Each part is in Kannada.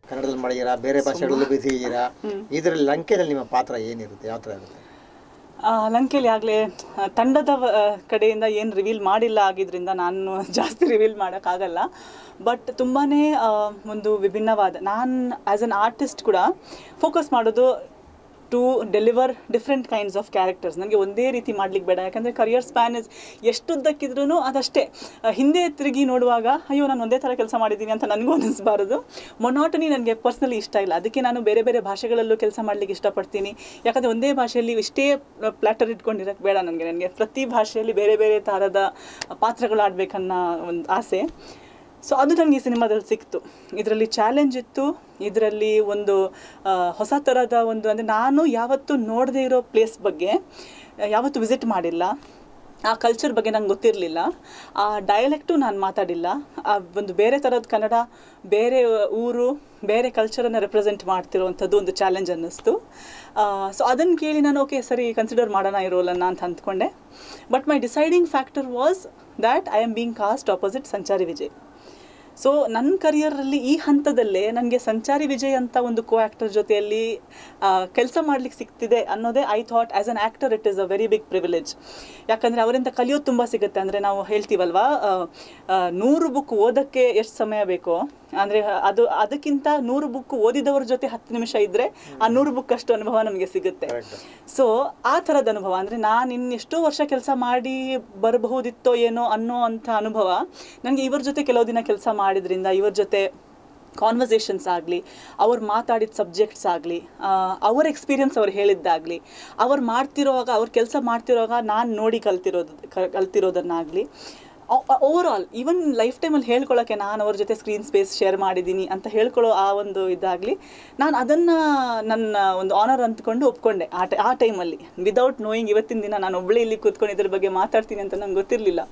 ಕನ್ನಡದಲ್ಲಿ ಮಾಡಿದ್ದೀರಾ ಬೇರೆ ಭಾಷೆಗಳಲ್ಲೂ ಬಿಸಿ ಇದ್ದೀರಾ ಇದರಲ್ಲಿ ಲಂಕೆಯಲ್ಲಿ ನಿಮ್ಮ ಪಾತ್ರ ಏನಿರುತ್ತೆ ಯಾವ ಥರ ಇರುತ್ತೆ ಆ, ಲಂಕೆಯಲ್ಲಿ ಆಗಲೇ ತಂಡದ ವ- ಆ, ಕಡೆಯಿಂದ ಏನು ರಿವೀಲ್ ಮಾಡಿಲ್ಲ ಆಗಿದ್ರಿಂದ ನಾನು ಜಾಸ್ತಿ ರಿವೀಲ್ ಮಾಡೋಕ್ಕಾಗಲ್ಲ ಬಟ್ ತುಂಬಾ ಒಂದು ವಿಭಿನ್ನವಾದ ನಾನು ಆ್ಯಸ್ ಅನ್ ಆರ್ಟಿಸ್ಟ್ ಕೂಡ ಫೋಕಸ್ ಮಾಡೋದು to deliver different kinds of characters ನನಗೆ ಒಂದೇ ರೀತಿ ಮಾಡ್ಲಿಕ್ಕೆ ಬೇಡ ಯಾಕಂದರೆ ಕರಿಯರ್ ಸ್ಪ್ಯಾನ್ ಇಸ್ ಎಷ್ಟುದ್ದಕ್ಕಿದ್ರೂ ಅದಷ್ಟೇ ಆ, ಹಿಂದೆ ತಿರುಗಿ ನೋಡುವಾಗ ಅಯ್ಯೋ ನಾನು ಒಂದೇ ಥರ ಕೆಲಸ ಮಾಡಿದ್ದೀನಿ ಅಂತ ನನಗೂ ಅನ್ನಿಸ್ಬಾರ್ದು ಮೊನಾಟನಿ ನನಗೆ ಪರ್ಸ್ನಲಿ ಇಷ್ಟ ಇಲ್ಲ ಅದಕ್ಕೆ ನಾನು ಬೇರೆ ಬೇರೆ ಭಾಷೆಗಳಲ್ಲೂ ಕೆಲಸ ಮಾಡಲಿಕ್ಕೆ ಇಷ್ಟಪಡ್ತೀನಿ ಯಾಕಂದರೆ ಒಂದೇ ಭಾಷೆಯಲ್ಲಿ ಇಷ್ಟೇ ಪ್ಲ್ಯಾಟರ್ ಇಟ್ಕೊಂಡಿರೋಕ್ಕೆ ಬೇಡ ನನಗೆ ನನಗೆ ಪ್ರತಿ ಭಾಷೆಯಲ್ಲಿ ಬೇರೆ ಬೇರೆ ಥರದ ಪಾತ್ರಗಳು ಆಡಬೇಕನ್ನೋ ಒಂದು ಆಸೆ ಸೊ ಅದು ನನಗೆ ಈ ಸಿನಿಮಾದಲ್ಲಿ ಸಿಕ್ತು ಇದರಲ್ಲಿ ಚಾಲೆಂಜ್ ಇತ್ತು ಇದರಲ್ಲಿ ಒಂದು ಆ, ಹೊಸ ಥರದ ಒಂದು ಅಂದರೆ ನಾನು ಯಾವತ್ತೂ ನೋಡದೇ ಇರೋ ಪ್ಲೇಸ್ ಬಗ್ಗೆ ಆ, ಯಾವತ್ತೂ ವಿಸಿಟ್ ಮಾಡಿಲ್ಲ ಆ ಕಲ್ಚರ್ ಬಗ್ಗೆ ನಂಗೆ ಗೊತ್ತಿರಲಿಲ್ಲ ಆ ಡಯಲೆಕ್ಟು ನಾನು ಮಾತಾಡಿಲ್ಲ ಆ ಒಂದು ಬೇರೆ ಥರದ ಕನ್ನಡ ಬೇರೆ ಊರು ಬೇರೆ ಕಲ್ಚರನ್ನು ರೆಪ್ರೆಸೆಂಟ್ ಮಾಡ್ತಿರೋವಂಥದ್ದು ಒಂದು ಚಾಲೆಂಜ್ ಅನ್ನಿಸ್ತು ಸೊ ಅದನ್ನು ಕೇಳಿ ನಾನು ಓಕೆ ಸರಿ ಕನ್ಸಿಡರ್ ಮಾಡೋಣ ಈ ರೋಲನ್ನು ಅಂತ ಅಂದ್ಕೊಂಡೆ but my deciding factor was that I am being cast opposite Sanchari Vijay so ನನ್ನ ಕರಿಯರಲ್ಲಿ ಈ ಹಂತದಲ್ಲೇ ನನಗೆ ಸಂಚಾರಿ ವಿಜಯ್ ಅಂತ ಒಂದು ಕೋ ಆ್ಯಕ್ಟರ್ ಜೊತೆಯಲ್ಲಿ ಕೆಲಸ ಮಾಡ್ಲಿಕ್ಕೆ ಸಿಗ್ತಿದೆ ಅನ್ನೋದೇ I thought as an actor it is a very big privilege ಯಾಕಂದರೆ ಅವರಿಂದ ಕಲಿಯೋದು ತುಂಬ ಸಿಗುತ್ತೆ ಅಂದರೆ ನಾವು ಹೇಳ್ತೀವಲ್ವಾ ಆ, ಆ, ನೂರು ಬುಕ್ ಓದೋಕ್ಕೆ ಎಷ್ಟು ಸಮಯ ಬೇಕೋ ಅಂದರೆ ಅದು ಅದಕ್ಕಿಂತ ನೂರು ಬುಕ್ ಓದಿದವ್ರ ಜೊತೆ ಹತ್ತು ನಿಮಿಷ ಇದ್ದರೆ ಆ ನೂರು ಬುಕ್ ಅಷ್ಟು ಅನುಭವ ನಮಗೆ ಸಿಗುತ್ತೆ Correct. ಸೊ ಆ ಥರದ ಅನುಭವ ಅಂದರೆ ನಾನು ಇನ್ನು ಎಷ್ಟೋ ವರ್ಷ ಕೆಲಸ ಮಾಡಿ ಬರಬಹುದಿತ್ತೋ ಏನೋ ಅನ್ನೋ ಅಂಥ ಅನುಭವ ನನಗೆ ಇವ್ರ ಜೊತೆ ಕೆಲವು ದಿನ ಕೆಲಸ ಮಾಡಿದ್ರಿಂದ ಇವ್ರ ಜೊತೆ ಕಾನ್ವರ್ಸೇಷನ್ಸ್ ಆಗಲಿ ಅವ್ರು ಮಾತಾಡಿದ ಸಬ್ಜೆಕ್ಟ್ಸ್ ಆಗಲಿ ಅವ್ರ ಎಕ್ಸ್ಪೀರಿಯನ್ಸ್ ಅವ್ರು ಹೇಳಿದ್ದಾಗಲಿ ಅವ್ರು ಮಾಡ್ತಿರೋವಾಗ ಅವ್ರು ಕೆಲಸ ಮಾಡ್ತಿರೋವಾಗ ನಾನು ನೋಡಿ ಕಲ್ತಿರೋದು ಕ- ಕಲ್ತಿರೋದನ್ನಾಗಲಿ ಓವರ್ ಆಲ್ ಈವನ್ ಲೈಫ್ ಟೈಮಲ್ಲಿ ಹೇಳ್ಕೊಳ್ಳೋಕ್ಕೆ ನಾನು ಅವ್ರ ಜೊತೆ ಸ್ಕ್ರೀನ್ ಸ್ಪೇಸ್ ಶೇರ್ ಮಾಡಿದ್ದೀನಿ ಅಂತ ಹೇಳ್ಕೊಳ್ಳೋ ಆ ಒಂದು ಇದಾಗಲಿ ನಾನು ಅದನ್ನು ನನ್ನ ಒಂದು ಆನರ್ ಅಂದ್ಕೊಂಡು ಒಪ್ಕೊಂಡೆ ಆ ಟೈ ಆ ಟೈಮಲ್ಲಿ ವಿದೌಟ್ ನೋಯಿಂಗ್ ಇವತ್ತಿನ ದಿನ ನಾನು ಒಬ್ಬಳೇ ಇಲ್ಲಿ ಕೂತ್ಕೊಂಡು ಇದ್ರ ಬಗ್ಗೆ ಮಾತಾಡ್ತೀನಿ ಅಂತ ನಂಗೆ ಗೊತ್ತಿರಲಿಲ್ಲ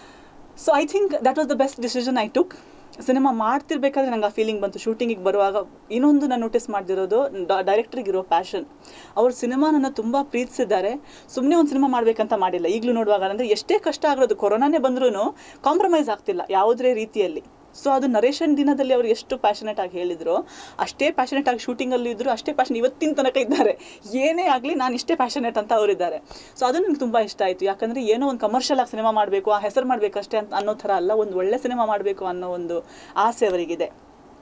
so I think that was the best decision I took cinema ಮಾಡ್ತಿರ್ಬೇಕಾದ್ರೆ ನಂಗೆ ಆ ಫೀಲಿಂಗ್ ಬಂತು ಶೂಟಿಂಗಿಗೆ ಬರುವಾಗ ಇನ್ನೊಂದು ನಾನು ನೋಟಿಸ್ ಮಾಡ್ತಿರೋದು ಡೈರೆಕ್ಟ್ರಿಗೆ ಇರೋ ಪ್ಯಾಷನ್ ಅವ್ರ ಸಿನಿಮಾನನ್ನು ತುಂಬ ಪ್ರೀತಿಸಿದ್ದಾರೆ ಸುಮ್ಮನೆ ಒಂದು ಸಿನಿಮಾ ಮಾಡಬೇಕಂತ ಮಾಡಿಲ್ಲ ಈಗಲೂ ನೋಡುವಾಗ ಅಂದರೆ ಎಷ್ಟೇ ಕಷ್ಟ ಆಗಿರೋದು ಕೊರೋನಾನೇ ಬಂದ್ರೂ ಕಾಂಪ್ರಮೈಸ್ ಆಗ್ತಿಲ್ಲ ಯಾವುದೇ ರೀತಿಯಲ್ಲಿ ಸೊ ಅದು ನರೇಶನ್ ದಿನದಲ್ಲಿ ಅವರು ಎಷ್ಟು ಪ್ಯಾಷನೆಟ್ ಆಗಿ ಹೇಳಿದ್ರು ಅಷ್ಟೇ ಪ್ಯಾಷನೆಟ್ ಆಗಿ ಶೂಟಿಂಗಲ್ಲಿ ಇದ್ರು ಅಷ್ಟೇ ಪ್ಯಾಷನ್ ಇವತ್ತಿನ ತನಕ ಇದ್ದಾರೆ ಏನೇ ಆಗಲಿ ನಾನು ಇಷ್ಟೇ ಪ್ಯಾಷನೆಟ್ ಅಂತ ಅವರಿದ್ದಾರೆ ಸೊ ಅದು ನನಗೆ ತುಂಬ ಇಷ್ಟ ಆಯಿತು ಯಾಕಂದರೆ ಏನೋ ಒಂದು ಕಮರ್ಷಿಯಲ್ ಆಗಿ ಸಿನಿಮಾ ಮಾಡಬೇಕು ಆ ಹೆಸರು ಮಾಡಬೇಕು ಅಷ್ಟೇ ಅಂತ ಅನ್ನೋ ಥರ ಅಲ್ಲ ಒಂದು ಒಳ್ಳೆ ಸಿನಿಮಾ ಮಾಡಬೇಕು ಅನ್ನೋ ಒಂದು ಆಸೆ ಅವರಿಗಿದೆ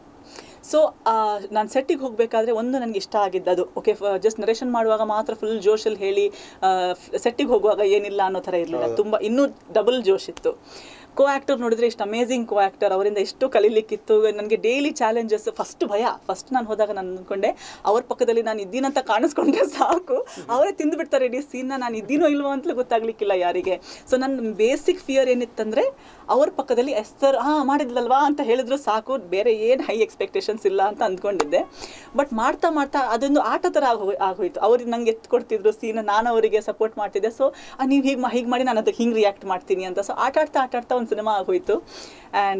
ಸೊ ನಾನು ಸೆಟ್ಟಿಗೆ ಹೋಗಬೇಕಾದ್ರೆ ಒಂದು ನನಗೆ ಇಷ್ಟ ಆಗಿದ್ದದು ಓಕೆ ಜಸ್ಟ್ ನರೇಷನ್ ಮಾಡುವಾಗ ಮಾತ್ರ ಫುಲ್ ಜೋಶಲ್ಲಿ ಹೇಳಿ ಸೆಟ್ಟಿಗೆ ಹೋಗುವಾಗ ಏನಿಲ್ಲ ಅನ್ನೋ ಥರ ಇರಲಿಲ್ಲ ತುಂಬ ಇನ್ನೂ ಡಬಲ್ ಜೋಶ್ ಇತ್ತು ಕೋ ಆ್ಯಕ್ಟರ್ ನೋಡಿದ್ರೆ ಇಷ್ಟು ಅಮೇಝಿಂಗ್ ಕೋ ಆ್ಯಕ್ಟರ್ ಅವರಿಂದ ಎಷ್ಟು ಕಲೀಲಿಕ್ಕಿತ್ತು ನನಗೆ ಡೈಲಿ ಚಾಲೆಂಜಸ್ ಫಸ್ಟ್ ಭಯ ಫಸ್ಟ್ ನಾನು ಹೋದಾಗ ನಾನು ಅಂದ್ಕೊಂಡೆ ಅವ್ರ ಪಕ್ಕದಲ್ಲಿ ನಾನು ಇದ್ದೀನಂತ ಕಾಣಿಸ್ಕೊಂಡ್ರೆ ಸಾಕು ಅವರೇ ತಿಂದುಬಿಡ್ತಾರೆ ಇಡೀ ಸೀನ್ನ ನಾನು ಇದ್ದೀನೋ ಇಲ್ವೋ ಅಂತಲೂ ಗೊತ್ತಾಗ್ಲಿಕ್ಕಿಲ್ಲ ಯಾರಿಗೆ ಸೊ ನನ್ನ ಬೇಸಿಕ್ ಫಿಯರ್ ಏನಿತ್ತಂದರೆ ಅವ್ರ ಪಕ್ಕದಲ್ಲಿ ಎಸ್ತರ್ ಹಾಂ ಮಾಡಿದ್ಲಲ್ವಾ ಅಂತ ಹೇಳಿದ್ರು ಸಾಕು ಬೇರೆ ಏನು ಹೈ ಎಕ್ಸ್ಪೆಕ್ಟೇಷನ್ಸ್ ಇಲ್ಲ ಅಂತ ಅಂದ್ಕೊಂಡಿದ್ದೆ ಬಟ್ ಮಾಡ್ತಾ ಮಾಡ್ತಾ ಅದೊಂದು ಆಟ ಥರ ಆಗೋ ಆಗೋಯ್ತು ಅವ್ರಿಗೆ ನಂಗೆ ಎತ್ತು ಕೊಡ್ತಿದ್ರು ಸೀನ ನಾನು ಅವರಿಗೆ ಸಪೋರ್ಟ್ ಮಾಡ್ತಿದ್ದೆ ಸೊ ನೀವು ಹೀಗೆ ಹೀಗೆ ಮಾಡಿ ನಾನು ಅದಕ್ಕೆ ಹಿಂಗೆ ರಿಯಾಕ್ಟ್ ಮಾಡ್ತೀನಿ ಅಂತ ಸೊ ಆಟ ಆಡ್ತಾ ಆಟ ಆಡ್ತಾ ಒಂದು ಸಿನಿಮಾ ಆಗೋಯ್ತು ಆ್ಯಂಡ್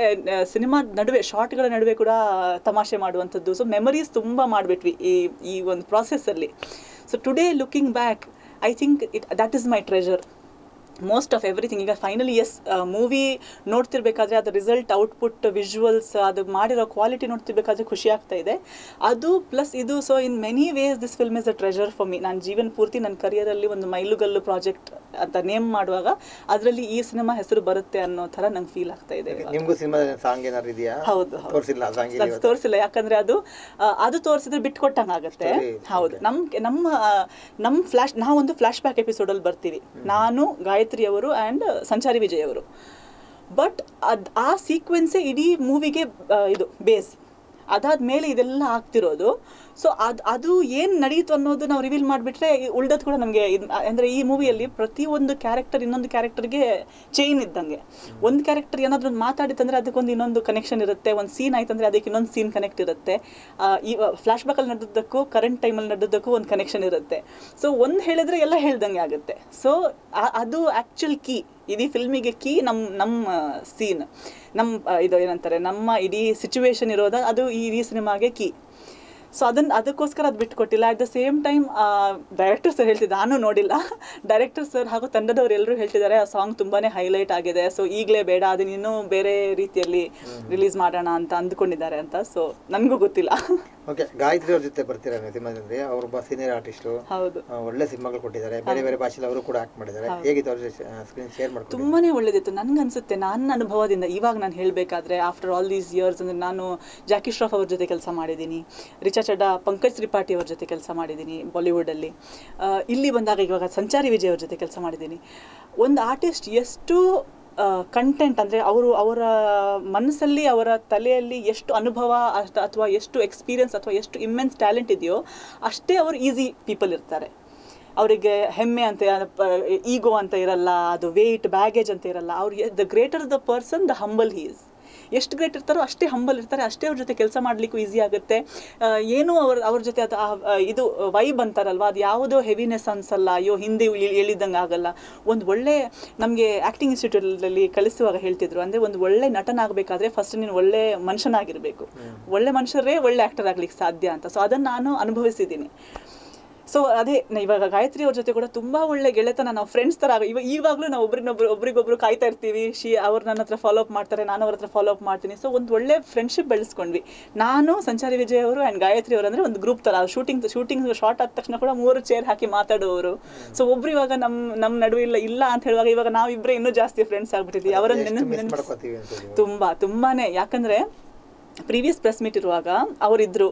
ಸಿನಿಮಾ ನಡುವೆ ಶಾರ್ಟ್ಗಳ ನಡುವೆ ಕೂಡ ತಮಾಷೆ ಮಾಡುವಂಥದ್ದು ಸೊ ಮೆಮರೀಸ್ ತುಂಬ ಮಾಡಿಬಿಟ್ವಿ ಈ ಈ ಒಂದು ಪ್ರಾಸೆಸ್ಸಲ್ಲಿ so today looking back I think it that is my treasure most of everything ಈಗ ಫೈನಲಿ ಎಸ್ ಮೂವಿ ನೋಡ್ತಿರ್ಬೇಕಾದ್ರೆ ಅದು ರಿಸಲ್ಟ್ ಔಟ್ಪುಟ್ ವಿಜುವಲ್ಸ್ ಅದು ಮಾಡಿರೋ ಕ್ವಾಲಿಟಿ ನೋಡ್ತಿರ್ಬೇಕಾದ್ರೆ ಖುಷಿ ಆಗ್ತಾ ಇದೆ ಅದು ಪ್ಲಸ್ ಇದು so in many ways this film is a treasure for me ನಾನು ಜೀವನ ಪೂರ್ತಿ ನನ್ನ ಕರಿಯರಲ್ಲಿ ಒಂದು ಮೈಲುಗಲ್ಲು ಪ್ರಾಜೆಕ್ಟ್ ಅಂತ ನೇಮ್ ಮಾಡುವಾಗ ಅದರಲ್ಲಿ ಈ ಸಿನಿಮಾ ಹೆಸರು ಬರುತ್ತೆ ಅನ್ನೋ ಥರ ನಂಗೆ ಫೀಲ್ ಆಗ್ತಾ ಇದೆ ಇವಾಗ. ನಿಮಗೂ ಸಿನಿಮಾ ಸಾಂಗ್ ಏನಾದ್ರು ಇದೆಯಾ ಹೌದು ಹೌದು. ತೋರಿಸಿಲ್ಲ ಸಾಂಗ್ ಅದು ತೋರಿಸಿಲ್ಲ ಯಾಕಂದ್ರೆ ಅದು ಆ, ಅದು ತೋರಿಸಿದ್ರೆ ಬಿಟ್ಕೊಟ್ಟಂಗೆ ಆಗುತ್ತೆ Story, ಹೌದು ನಮ್ ನಮ್ಮ ಆ, ನಮ್ಮ ಫ್ಲಾಶ್ ನಾವೊಂದು ಫ್ಲಾಶ್ ಬ್ಯಾಕ್ ಎಪಿಸೋಡಲ್ಲಿ ಬರ್ತೀವಿ ನಾನು ಗಾಯತ್ರಿ ಅವರು ಆ್ಯಂಡ್ ಸಂಚಾರಿ ವಿಜಯ್ ಅವರು ಬಟ್ ಅದು ಆ ಸೀಕ್ವೆನ್ಸೇ ಇಡೀ ಮೂವಿಗೆ ಇದು ಬೇಸ್ ಅದಾದ್ಮೇಲೆ ಇದೆಲ್ಲ ಆಗ್ತಿರೋದು ಸೊ ಅದು ಅದು ಏನು ನಡೀತು ಅನ್ನೋದು ನಾವು ರಿವೀಲ್ ಮಾಡಿಬಿಟ್ರೆ ಉಳ್ದದ್ದು ಕೂಡ ನಮಗೆ ಅಂದರೆ ಈ ಮೂವಿಯಲ್ಲಿ ಪ್ರತಿಯೊಂದು ಕ್ಯಾರೆಕ್ಟರ್ ಇನ್ನೊಂದು ಕ್ಯಾರೆಕ್ಟರ್ಗೆ ಚೈನ್ ಇದ್ದಂಗೆ ಒಂದು ಕ್ಯಾರೆಕ್ಟರ್ ಏನಾದರೂ ಒಂದು ಮಾತಾಡಿತ್ತಂದ್ರೆ ಅದಕ್ಕೊಂದು ಇನ್ನೊಂದು ಕನೆಕ್ಷನ್ ಇರುತ್ತೆ ಒಂದು ಸೀನ್ ಆಯ್ತಂದ್ರೆ ಅದಕ್ಕೆ ಇನ್ನೊಂದು ಸೀನ್ ಕನೆಕ್ಟ್ ಇರುತ್ತೆ ಆ, ಈ ಫ್ಲಾಶ್ ಬ್ಯಾಕಲ್ಲಿ ನಡೆದಕ್ಕೂ ಕರೆಂಟ್ ಟೈಮಲ್ಲಿ ನಡೆದಕ್ಕೂ ಒಂದು ಕನೆಕ್ಷನ್ ಇರುತ್ತೆ ಸೊ ಒಂದು ಹೇಳಿದ್ರೆ ಎಲ್ಲ ಹೇಳ್ದಂಗೆ ಆಗುತ್ತೆ ಸೊ ಅದು ಆ್ಯಕ್ಚುಲ್ ಕೀ ಇಡೀ ಫಿಲ್ಮಿಗೆ ಕೀ ನಮ್ಮ ನಮ್ಮ ಸೀನ್ ನಮ್ಮ ಆ, ಇದು ಏನಂತಾರೆ ನಮ್ಮ ಇಡೀ ಸಿಚುವೇಶನ್ ಇರೋದ ಅದು ಈ ಇಡೀ ಸಿನಿಮಾಗೆ ಕೀ ಸೊ ಅದನ್ನ ಅದಕ್ಕೋಸ್ಕರ ಅದು ಬಿಟ್ಕೊಟ್ಟಿಲ್ಲ at the same time director sir ಹೇಳ್ತಿದ್ದೆ ನಾನು ನೋಡಿಲ್ಲ ಡೈರೆಕ್ಟರ್ ಸರ್ ಹಾಗೂ ತಂಡದವರು ಎಲ್ಲರೂ ಹೇಳ್ತಿದ್ದಾರೆ ಆ ಸಾಂಗ್ ತುಂಬಾನೇ ಹೈಲೈಟ್ ಆಗಿದೆ ಸೊ ಈಗಲೇ ಬೇಡ ಅದನ್ನ ಇನ್ನೂ ಬೇರೆ ರೀತಿಯಲ್ಲಿ ರಿಲೀಸ್ ಮಾಡೋಣ ಅಂತ ಅಂದ್ಕೊಂಡಿದ್ದಾರೆ ಅಂತ ಸೊ ನನಗೂ ಗೊತ್ತಿಲ್ಲ ಓಕೆ ಗಾಯತ್ರಿ ಅವ್ರ ಜೊತೆ ಬರ್ತೀರಾ ನೀವು ಸಿನಿಮಾದಲ್ಲಿ ಅವ್ರೊಬ್ಬ ಸೀನಿಯರ್ ಆರ್ಟಿಸ್ಟು ಹೌದು ಒಳ್ಳೆ ಸಿನಿಮಾಗಳು ಕೊಟ್ಟಿದ್ದಾರೆ ಬೇರೆ ಬೇರೆ ಭಾಷೆಯಲ್ಲಿ ಅವರು ಕೂಡ ಆಕ್ಟ್ ಮಾಡಿದ್ದಾರೆ ಹೇಗಿತ್ತು ಅವ್ರ ಜೊತೆ ಸ್ಕ್ರೀನ್ ಶೇರ್ ಮಾಡ್ಕೊಂಡು ತುಂಬಾನೇ ಒಳ್ಳೇದಿತ್ತು ನನ್ಗನ್ಸುತ್ತೆ ನನ್ನ ಅನುಭವದಿಂದ ಇವಾಗ ನಾನು ಹೇಳಬೇಕಾದ್ರೆ ಆಫ್ಟರ್ ಆಲ್ ದೀಸ್ ಇಯರ್ಸ್ ಅಂದರೆ ನಾನು ಜಾಕಿ ಶ್ರಾಫ್ ಅವ್ರ ಜೊತೆ ಕೆಲಸ ಮಾಡಿದ್ದೀನಿ ರಿಚಾ ಚಡ್ಡಾ ಪಂಕಜ್ ತ್ರಿಪಾಠಿ ಅವ್ರ ಜೊತೆ ಕೆಲಸ ಮಾಡಿದ್ದೀನಿ ಬಾಲಿವುಡಲ್ಲಿ ಆ, ಇಲ್ಲಿ ಬಂದಾಗ ಇವಾಗ ಸಂಚಾರಿ ವಿಜಯ್ ಅವ್ರ ಜೊತೆ ಕೆಲಸ ಮಾಡಿದ್ದೀನಿ ಒಂದು ಆರ್ಟಿಸ್ಟ್ ಎಷ್ಟು ಕಂಟೆಂಟ್ ಅಂದರೆ ಅವರು ಅವರ ಮನಸ್ಸಲ್ಲಿ ಅವರ ತಲೆಯಲ್ಲಿ ಎಷ್ಟು ಅನುಭವ ಅಷ್ಟ- ಅಥವಾ ಎಷ್ಟು ಎಕ್ಸ್ಪೀರಿಯನ್ಸ್ ಅಥವಾ ಎಷ್ಟು ಇಮ್ಮೆನ್ಸ್ ಟ್ಯಾಲೆಂಟ್ ಇದೆಯೋ ಅಷ್ಟೇ ಅವರು ಈಸಿ ಪೀಪಲ್ ಇರ್ತಾರೆ ಅವರಿಗೆ ಹೆಮ್ಮೆ ಅಂತ ಈಗೋ ಅಂತ ಇರಲ್ಲ ಅದು ವೇಟ್ ಬ್ಯಾಗೇಜ್ ಅಂತ ಇರಲ್ಲ ಅವ್ರಿಗೆ the greater the person the humble he's ಎಷ್ಟು ಗ್ರೇಟ್ ಇರ್ತಾರೋ ಅಷ್ಟೇ ಹಂಬಲ್ ಇರ್ತಾರೆ ಅಷ್ಟೇ ಅವ್ರ ಜೊತೆ ಕೆಲಸ ಮಾಡಲಿಕ್ಕೂ ಈಸಿ ಆಗುತ್ತೆ ಆ, ಏನೂ ಅವ್ರ ಅವ್ರ ಜೊತೆ ಅದು ಆ- ಆ, ಇದು ವೈಬ್ ಅಂತಾರಲ್ವ ಅದು ಯಾವುದೋ ಹೆವಿನೆಸ್ ಅನ್ಸಲ್ಲ ಅಯ್ಯೋ ಹಿಂದೆ ಎಳಿದಂಗೆ ಆಗಲ್ಲ ಒಂದು ಒಳ್ಳೆ ನಮಗೆ ಆ್ಯಕ್ಟಿಂಗ್ ಇನ್ಸ್ಟಿಟ್ಯೂಟಲ್ಲಿ ಕಲಿಸುವಾಗ ಹೇಳ್ತಿದ್ರು ಅಂದರೆ ಒಂದು ಒಳ್ಳೆ ನಟನಾಗಬೇಕಾದ್ರೆ ಫಸ್ಟ್ ನೀನು ಒಳ್ಳೆ ಮನುಷ್ಯನಾಗಿರಬೇಕು ಒಳ್ಳೆ ಮನುಷ್ಯರೇ ಒಳ್ಳೆ ಆ್ಯಕ್ಟರ್ ಆಗ್ಲಿಕ್ಕೆ ಸಾಧ್ಯ ಅಂತ ಸೊ ಅದನ್ನು ನಾನು ಅನುಭವಿಸಿದ್ದೀನಿ ಸೊ ಅದೇ ನ- ಇವಾಗ ಗಾಯತ್ರಿ ಅವ್ರ ಜೊತೆ ಕೂಡ ತುಂಬಾ ಒಳ್ಳೆ ಗೆಳೆತನ ನಾವು ಫ್ರೆಂಡ್ಸ್ ತರ ಆಗ- ಇವಾಗ ಇವಾಗಲೂ ನಾವು ಒಬ್ರಿನೊಬ್ರು ಒಬ್ರಿಗೊಬ್ರು ಕಾಯ್ತಾ ಇರ್ತೀವಿ ಶಿ ಅವ್ರು ನನ್ನ ಹತ್ರ ಫಾಲೋ ಅಪ್ ಮಾಡ್ತಾರೆ ನಾನು ಅವ್ರ ಹತ್ರ ಫಾಲೋ ಅಪ್ ಮಾಡ್ತೀನಿ ಸೊ ಒಂದು ಒಳ್ಳೆ ಫ್ರೆಂಡ್ಶಿಪ್ ಬೆಳೆಸ್ಕೊಂಡ್ವಿ ನಾನು ಸಂಚಾರಿ ವಿಜಯ್ ಅವರು ಆ್ಯಂಡ್ ಗಾಯತ್ರಿ ಅವರು ಅಂದ್ರೆ ಒಂದು ಗ್ರೂಪ್ ತರ ಶೂಟಿಂಗ್ ಶೂಟಿಂಗ್ ಶಾರ್ಟ್ ಆದ ತಕ್ಷಣ ಕೂಡ ಮೂರು ಚೇರ್ ಹಾಕಿ ಮಾತಾಡುವವರು ಸೊ ಒಬ್ರು ಇವಾಗ ನಮ್ಮ ನಮ್ಮ ನಡುವೆ ಇಲ್ಲ ಇಲ್ಲ ಅಂತ ಹೇಳುವಾಗ ಇವಾಗ ನಾವಿಬ್ಬರೇ ಇನ್ನೂ ಜಾಸ್ತಿ ಫ್ರೆಂಡ್ಸ್ ಆಗ್ಬಿಟ್ಟಿದ್ವಿ ಅವರನ್ನ ಎಷ್ಟು ನೆನಪು ಮಿಸ್ ನೆನಪು ಮಾಡ್ಕೋತೀವಿ ಅಂತ ಹೇಳಿ ತುಂಬಾ ತುಂಬಾನೇ ಯಾಕಂದ್ರೆ ಪ್ರೀವಿಯಸ್ ಪ್ರೆಸ್ ಮೀಟ್ ಇರುವಾಗ ಅವರಿದ್ರು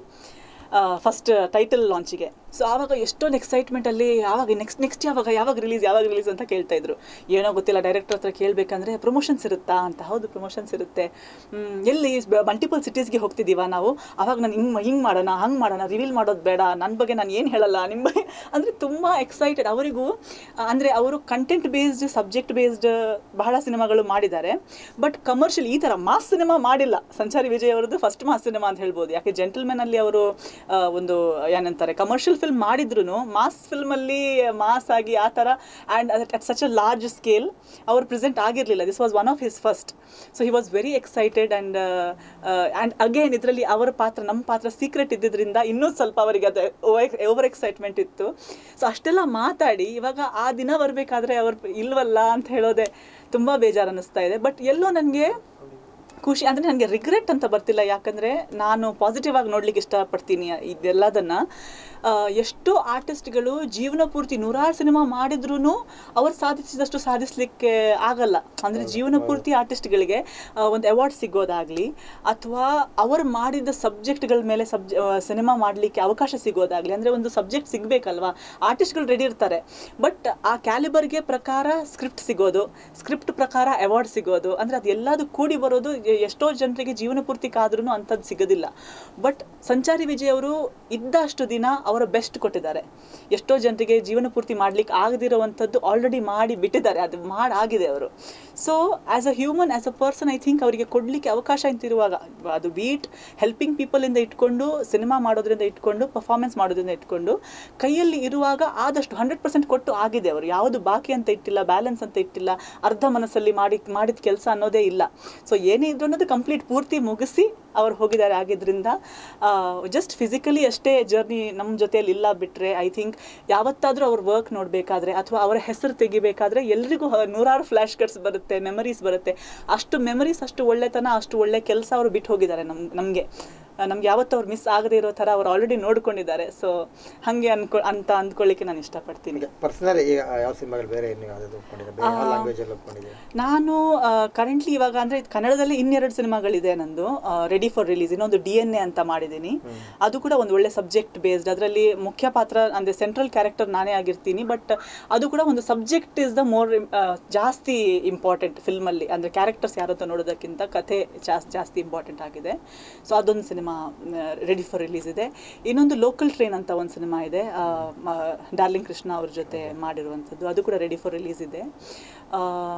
ಫಸ್ಟ್ ಟೈಟಲ್ ಲಾಂಚಿಗೆ ಸೊ ಆವಾಗ ಎಷ್ಟೊಂದು ಎಕ್ಸೈಟ್ಮೆಂಟಲ್ಲಿ ಯಾವಾಗ ನೆಕ್ಸ್ಟ್ ನೆಕ್ಸ್ಟ್ ಯಾವಾಗ ಯಾವಾಗ ರಿಲೀಸ್ ಯಾವಾಗ ರಿಲೀಸ್ ಅಂತ ಕೇಳ್ತಾ ಇದ್ರು ಏನೋ ಗೊತ್ತಿಲ್ಲ ಡೈರೆಕ್ಟರ್ ಹತ್ರ ಕೇಳಬೇಕಂದ್ರೆ ಪ್ರಮೋಷನ್ಸ್ ಇರುತ್ತಾ ಅಂತ ಹೌದು ಪ್ರಮೋಷನ್ಸ್ ಇರುತ್ತೆ ಹ್ಮ್, ಎಲ್ಲಿ ಮಲ್ಟಿಪಲ್ ಸಿಟೀಸ್ಗೆ ಹೋಗ್ತಿದ್ದೀವ ನಾವು ಅವಾಗ ನಾನು ಹಿಂಗೆ ಹಿಂಗೆ ಮಾಡೋಣ ಹಂಗೆ ಮಾಡೋಣ ರಿವೀಲ್ ಮಾಡೋದು ಬೇಡ ನನ್ನ ಬಗ್ಗೆ ನಾನು ಏನು ಹೇಳಲ್ಲ ನಿಮ್ಮ ಬಗ್ಗೆ ಅಂದರೆ ತುಂಬ ಎಕ್ಸೈಟೆಡ್ ಅವರಿಗೂ ಅಂದರೆ ಅವರು ಕಂಟೆಂಟ್ ಬೇಸ್ಡ್ ಸಬ್ಜೆಕ್ಟ್ ಬೇಸ್ಡ್ ಬಹಳ ಸಿನಿಮಾಗಳು ಮಾಡಿದ್ದಾರೆ ಬಟ್ ಕಮರ್ಷಿಯಲ್ ಈ ಥರ ಮಾಸ್ ಸಿನಿಮಾ ಮಾಡಿಲ್ಲ ಸಂಚಾರಿ ವಿಜಯ್ ಅವರದ್ದು ಫಸ್ಟ್ ಮಾಸ್ ಸಿನಿಮಾ ಅಂತ ಹೇಳ್ಬೋದು ಯಾಕೆ ಜೆಂಟಲ್ಮೆನ್ ಅಲ್ಲಿ ಅವರು ಆ, ಒಂದು ಏನಂತಾರೆ ಕಮರ್ಷಿಯಲ್ ಫಿಲ್ಮ್ ಮಾಡಿದ್ರು ಮಾಸ್ ಫಿಲ್ಮಲ್ಲಿ ಮಾಸ್ ಆಗಿ ಆ ಥರ and at such a large scale ಅವರು ಪ್ರೆಸೆಂಟ್ ಆಗಿರಲಿಲ್ಲ this was one of his first so he was very excited and and again ಇದರಲ್ಲಿ ಅವರ ಪಾತ್ರ ನಮ್ಮ ಪಾತ್ರ ಸೀಕ್ರೆಟ್ ಇದ್ದಿದ್ದರಿಂದ ಇನ್ನೂ ಸ್ವಲ್ಪ ಅವರಿಗೆ ಅದು ಓವರ್ ಎಕ್ಸೈಟ್ಮೆಂಟ್ ಇತ್ತು ಸೊ ಅಷ್ಟೆಲ್ಲ ಮಾತಾಡಿ ಇವಾಗ ಆ ದಿನ ಬರಬೇಕಾದ್ರೆ ಅವ್ರು ಇಲ್ವಲ್ಲ ಅಂತ ಹೇಳೋದೆ ತುಂಬ ಬೇಜಾರು ಅನ್ನಿಸ್ತಾ ಇದೆ ಬಟ್ ಎಲ್ಲೋ ನನಗೆ ಖುಷಿ ಅಂದರೆ ನನಗೆ ರಿಗ್ರೆಟ್ ಅಂತ ಬರ್ತಿಲ್ಲ ಯಾಕಂದರೆ ನಾನು ಪಾಸಿಟಿವ್ ಆಗಿ ನೋಡ್ಲಿಕ್ಕೆ ಇಷ್ಟಪಡ್ತೀನಿ ಇದೆಲ್ಲದನ್ನ ಆ, ಎಷ್ಟೋ ಆರ್ಟಿಸ್ಟ್ಗಳು ಜೀವನ ಪೂರ್ತಿ ನೂರಾರು ಸಿನಿಮಾ ಮಾಡಿದ್ರೂ ಅವ್ರು ಸಾಧಿಸಿದಷ್ಟು ಸಾಧಿಸಲಿಕ್ಕೆ ಆಗಲ್ಲ ಅಂದರೆ ಜೀವನ ಪೂರ್ತಿ ಆರ್ಟಿಸ್ಟ್ಗಳಿಗೆ ಒಂದು ಅವಾರ್ಡ್ ಸಿಗೋದಾಗಲಿ ಅಥವಾ ಅವರು ಮಾಡಿದ ಸಬ್ಜೆಕ್ಟ್ಗಳ ಮೇಲೆ ಸಬ್ಜ ಸಿನಿಮಾ ಮಾಡಲಿಕ್ಕೆ ಅವಕಾಶ ಸಿಗೋದಾಗಲಿ ಅಂದರೆ ಒಂದು ಸಬ್ಜೆಕ್ಟ್ ಸಿಗಬೇಕಲ್ವಾ ಆರ್ಟಿಸ್ಟ್ಗಳು ರೆಡಿ ಇರ್ತಾರೆ ಬಟ್ ಆ ಕ್ಯಾಲಿಬರ್ಗೆ ಪ್ರಕಾರ ಸ್ಕ್ರಿಪ್ಟ್ ಸಿಗೋದು ಸ್ಕ್ರಿಪ್ಟ್ ಪ್ರಕಾರ ಅವಾರ್ಡ್ ಸಿಗೋದು ಅಂದರೆ ಅದು ಎಲ್ಲದು ಕೂಡಿ ಬರೋದು ಎ- ಎಷ್ಟೋ ಜನರಿಗೆ ಜೀವನ ಪೂರ್ತಿ ಕಾದ್ರೂ ಅಂಥದ್ದು ಸಿಗೋದಿಲ್ಲ ಬಟ್ ಸಂಚಾರಿ ವಿಜಯ್ ಅವರು ಇದ್ದಷ್ಟು ದಿನ ಅವರ ಬೆಸ್ಟ್ ಕೊಟ್ಟಿದ್ದಾರೆ ಎಷ್ಟೋ ಜನರಿಗೆ ಜೀವನ ಪೂರ್ತಿ ಮಾಡ್ಲಿಕ್ಕೆ ಆಗದಿರುವಂಥದ್ದು ಆಲ್ರೆಡಿ ಮಾಡಿ ಬಿಟ್ಟಿದ್ದಾರೆ ಅದು ಮಾಡಾಗಿದೆ ಅವರು so as a human as a person I think ಅವರಿಗೆ ಕೊಡಲಿಕ್ಕೆ ಅವಕಾಶ ಅಂತಿರುವಾಗ ಅದು ಬೀಟ್ ಹೆಲ್ಪಿಂಗ್ ಪೀಪಲಿಂದ ಇಟ್ಕೊಂಡು ಸಿನಿಮಾ ಮಾಡೋದ್ರಿಂದ ಇಟ್ಕೊಂಡು ಪರ್ಫಾರ್ಮೆನ್ಸ್ ಮಾಡೋದ್ರಿಂದ ಇಟ್ಕೊಂಡು ಕೈಯಲ್ಲಿ ಇರುವಾಗ ಆದಷ್ಟು ಹಂಡ್ರೆಡ್ ಪರ್ಸೆಂಟ್ ಕೊಟ್ಟು ಆಗಿದೆ ಅವರು ಯಾವುದು ಬಾಕಿ ಅಂತ ಇಟ್ಟಿಲ್ಲ ಬ್ಯಾಲೆನ್ಸ್ ಅಂತ ಇಟ್ಟಿಲ್ಲ ಅರ್ಧ ಮನಸ್ಸಲ್ಲಿ ಮಾಡಿ ಮಾಡಿದ ಕೆಲಸ ಅನ್ನೋದೇ ಇಲ್ಲ ಸೊ ಏನೇ ಇದ್ರು ಅನ್ನೋದು ಕಂಪ್ಲೀಟ್ ಪೂರ್ತಿ ಮುಗಿಸಿ ಅವ್ರು ಹೋಗಿದ್ದಾರೆ ಆಗಿದ್ರಿಂದ ಜಸ್ಟ್ ಫಿಸಿಕಲಿ ಅಷ್ಟೇ ಜರ್ನಿ ನಮ್ಮ ಜೊತೆಯಲ್ಲಿ ಇಲ್ಲ ಬಿಟ್ಟರೆ ಐ ಥಿಂಕ್ ಯಾವತ್ತಾದರೂ ಅವ್ರ ವರ್ಕ್ ನೋಡಬೇಕಾದ್ರೆ ಅಥವಾ ಅವರ ಹೆಸರು ತೆಗಿಬೇಕಾದ್ರೆ ಎಲ್ರಿಗೂ ಹ- ನೂರಾರು ಫ್ಲ್ಯಾಶ್ ಕಟ್ಸ್ ಬರುತ್ತೆ ಮೆಮರೀಸ್ ಬರುತ್ತೆ ಅಷ್ಟು ಮೆಮರೀಸ್ ಅಷ್ಟು ಒಳ್ಳೆತನ ಅಷ್ಟು ಒಳ್ಳೆ ಕೆಲಸ ಅವರು ಬಿಟ್ಟು ಹೋಗಿದ್ದಾರೆ ನಮ್ ನಮಗೆ ನಮ್ಗೆ ಯಾವತ್ತೂ ಅವ್ರು ಮಿಸ್ ಆಗದೇ ಇರೋ ಥರ ಅವ್ರು ಆಲ್ರೆಡಿ ನೋಡ್ಕೊಂಡಿದ್ದಾರೆ ಸೊ ಹಾಗೆ ಅನ್ಕೊ ಅಂತ ಅಂದ್ಕೊಳ್ಳಿಕ್ಕೆ ನಾನು ಇಷ್ಟಪಡ್ತೀನಿ ಪರ್ಸನಲ್ ಈಗ ಯಾವ ಸಿನಿಮಾಗಳು ಬೇರೆ ನೀವು ಯಾವ್ದಾದ್ರು ಒಪ್ಕೊಂಡಿದ್ದೀರಾ ಬೇರೆ ಯಾವ ಲ್ಯಾಂಗ್ವೇಜ್ ಅಲ್ಲಿ ಒಪ್ಕೊಂಡಿದ್ದೀರಾ ನಾನು ಕರೆಂಟ್ಲಿ ಇವಾಗ ಅಂದರೆ ಕನ್ನಡದಲ್ಲಿ ಇನ್ನೆರಡು ಸಿನಿಮಾಗಳಿದೆ ನಂದು ರೆಡಿ ಫಾರ್ ರಿಲೀಸ್ ಇನ್ನೊಂದು ಡಿ ಎನ್ ಎ ಅಂತ ಮಾಡಿದ್ದೀನಿ ಅದು ಕೂಡ ಒಂದು ಒಳ್ಳೆ ಸಬ್ಜೆಕ್ಟ್ ಬೇಸ್ಡ್ ಅದರಲ್ಲಿ ಮುಖ್ಯ ಪಾತ್ರ ಅಂದರೆ ಸೆಂಟ್ರಲ್ ಕ್ಯಾರೆಕ್ಟರ್ ನಾನೇ ಆಗಿರ್ತೀನಿ ಬಟ್ ಅದು ಕೂಡ ಒಂದು ಸಬ್ಜೆಕ್ಟ್ ಇಸ್ ದ ಮೋರ್ ಜಾಸ್ತಿ ಇಂಪಾರ್ಟೆಂಟ್ ಫಿಲ್ಮಲ್ಲಿ ಅಂದರೆ ಕ್ಯಾರೆಕ್ಟರ್ಸ್ ಯಾರು ಅಂತ ನೋಡೋದಕ್ಕಿಂತ ಕಥೆ ಜಾಸ್ತಿ ಜಾಸ್ತಿ ಇಂಪಾರ್ಟೆಂಟ್ ಆಗಿದೆ ಸೊ ಅದೊಂದು ಸಿನಿಮಾ ರೆಡಿ ಫಾರ್ ರಿಲೀಸ್ ಇದೆ ಇನ್ನೊಂದು ಲೋಕಲ್ ಟ್ರೈನ್ ಅಂತ ಒಂದು ಸಿನಿಮಾ ಇದೆ ಆ, ಮ- ಡಾರ್ಲಿಂಗ್ ಕೃಷ್ಣ ಅವ್ರ ಜೊತೆ ಮಾಡಿರುವಂಥದ್ದು ಅದು ಕೂಡ ರೆಡಿ ಫಾರ್ ರಿಲೀಸ್ ಇದೆ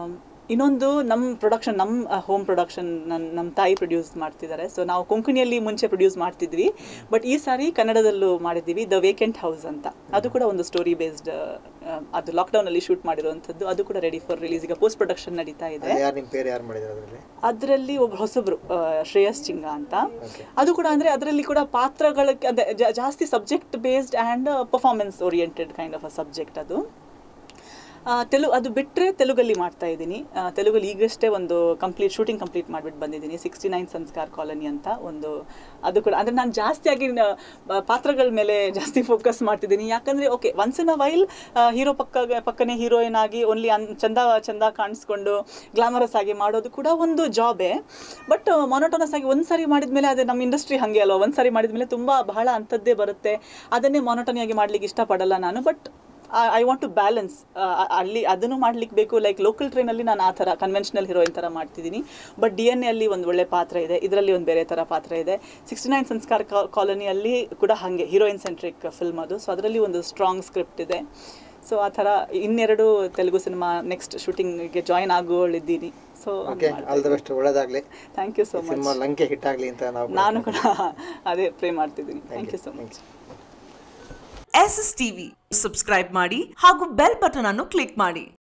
ಇನ್ನೊಂದು ನಮ್ಮ ಪ್ರೊಡಕ್ಷನ್ ನಮ್ಮ ಹೋಮ್ ಪ್ರೊಡಕ್ಷನ್ ನನ್ನ ನಮ್ಮ ತಾಯಿ ಪ್ರೊಡ್ಯೂಸ್ ಮಾಡ್ತಿದ್ದಾರೆ ಸೊ ನಾವು ಕೊಂಕಣಿಯಲ್ಲಿ ಮುಂಚೆ ಪ್ರೊಡ್ಯೂಸ್ ಮಾಡ್ತಿದ್ವಿ ಬಟ್ ಈ ಸಾರಿ ಕನ್ನಡದಲ್ಲೂ ಮಾಡಿದ್ದೀವಿ ದ ವೇಕೆಂಟ್ ಹೌಸ್ ಅಂತ ಅದು ಕೂಡ ಒಂದು ಸ್ಟೋರಿ ಬೇಸ್ಡ್ ಅದು ಲಾಕ್ಡೌನಲ್ಲಿ ಶೂಟ್ ಮಾಡಿರುವಂಥದ್ದು ಅದು ಕೂಡ ರೆಡಿ ಫಾರ್ ರಿಲೀಸ್ ಈಗ ಪೋಸ್ಟ್ ಪ್ರೊಡಕ್ಷನ್ ನಡೀತಾ ಇದೆ ಯಾರು ನಿಮ್ಮ ಪೇರು ಯಾರು ಮಾಡಿದ್ರು ಅದರಲ್ಲಿ ಅದರಲ್ಲಿ ಒಬ್ಬ ಹೊಸಬ್ರು ಆ, ಶ್ರೇಯಸ್ ಚಿಂಗ ಅಂತ Okay. ಅದು ಕೂಡ ಅಂದ್ರೆ ಅದರಲ್ಲಿ ಕೂಡ ಪಾತ್ರಗಳ ಅಂದ್ರೆ ಜಾ- ಜಾಸ್ತಿ subject based and performance oriented kind of a subject ಅದು ಆ, ತೆಲುಗು ಅದು ಬಿಟ್ಟರೆ ತೆಲುಗಲ್ಲಿ ಮಾಡ್ತಾ ಇದ್ದೀನಿ ಆ, ತೆಲುಗಲ್ಲಿ ಈಗಷ್ಟೇ ಒಂದು ಕಂಪ್ಲೀಟ್ ಶೂಟಿಂಗ್ ಕಂಪ್ಲೀಟ್ ಮಾಡಿಬಿಟ್ಟು ಬಂದಿದ್ದೀನಿ ಸಿಕ್ಸ್ಟಿ ನೈನ್ ಸಂಸ್ಕಾರ್ ಕಾಲನಿ ಅಂತ ಒಂದು ಅದು ಕೂಡ ಅಂದರೆ ನಾನು ಜಾಸ್ತಿಯಾಗಿ ನ- ಬ- ಪಾತ್ರಗಳ ಮೇಲೆ ಜಾಸ್ತಿ ಫೋಕಸ್ ಮಾಡ್ತಿದ್ದೀನಿ ಯಾಕಂದರೆ okay once in a while hero ಪಕ್ಕ ಪಕ್ಕನೇ ಹೀರೋಯಿನ್ ಆಗಿ ಓನ್ಲಿ ಅನ್ ಚಂದ ಚಂದ ಕಾಣಿಸ್ಕೊಂಡು ಗ್ಲಾಮರಸ್ ಆಗಿ ಮಾಡೋದು ಕೂಡ ಒಂದು ಜಾಬೇ ಬಟ್ ಮೊನೋಟೋನಸ್ ಆಗಿ ಒಂದು ಸಾರಿ ಮಾಡಿದ್ಮೇಲೆ ಅದೇ ನಮ್ಮ ಇಂಡಸ್ಟ್ರಿ ಹಾಗೆ ಅಲ್ವಾ ಒಂದು ಸಾರಿ ಮಾಡಿದ್ಮೇಲೆ ತುಂಬ ಬಹಳ ಅಂಥದ್ದೇ ಬರುತ್ತೆ ಅದನ್ನೇ ಮೊನೋಟನಿಯಾಗಿ ಮಾಡ್ಲಿಕ್ಕೆ ಇಷ್ಟಪಡಲ್ಲ ನಾನು but I want to balance ಅಲ್ಲಿ ಅದನ್ನು ಮಾಡ್ಲಿಕ್ಕೆ ಬೇಕು ಲೈಕ್ ಲೋಕಲ್ ಟ್ರೈನಲ್ಲಿ ನಾನು ಆ ಥರ ಕನ್ವೆನ್ಷನಲ್ ಹೀರೋಯಿನ್ ಥರ ಮಾಡ್ತಿದ್ದೀನಿ ಬಟ್ ಡಿ ಎನ್ ಎಲ್ಲಿ ಒಂದು ಒಳ್ಳೆ ಪಾತ್ರ ಇದೆ ಇದರಲ್ಲಿ ಒಂದು ಬೇರೆ ಥರ ಪಾತ್ರ ಇದೆ ಸಿಕ್ಸ್ಟಿ ನೈನ್ ಸಂಸ್ಕಾರ ಕಾಲೋನಿಯಲ್ಲಿ ಕೂಡ ಹಾಗೆ ಹೀರೋಯಿನ್ ಸೆಂಟ್ರಿಕ್ ಫಿಲ್ಮ್ ಅದು ಸೊ ಅದರಲ್ಲಿ ಒಂದು ಸ್ಟ್ರಾಂಗ್ ಸ್ಕ್ರಿಪ್ಟ್ ಇದೆ ಸೊ ಆ ಥರ ಇನ್ನೆರಡು ತೆಲುಗು ಸಿನಿಮಾ ನೆಕ್ಸ್ಟ್ ಶೂಟಿಂಗ್ಗೆ ಜಾಯಿನ್ ಆಗೋಳಿದ್ದೀನಿ so okay all the best ಒಳ್ಳೇದಾಗಲಿ thank you so much cinema Lanke hit ಆಗಲಿ ಅಂತ ನಾವು ನಾನು ಕೂಡ ಅದೇ ಪ್ರೇ ಮಾಡ್ತಿದ್ದೀನಿ thank you so much S S TV subscribe ಮಾಡಿ ಹಾಗೂ ಬೆಲ್ ಬಟನ್ ಅನ್ನು ಕ್ಲಿಕ್ ಮಾಡಿ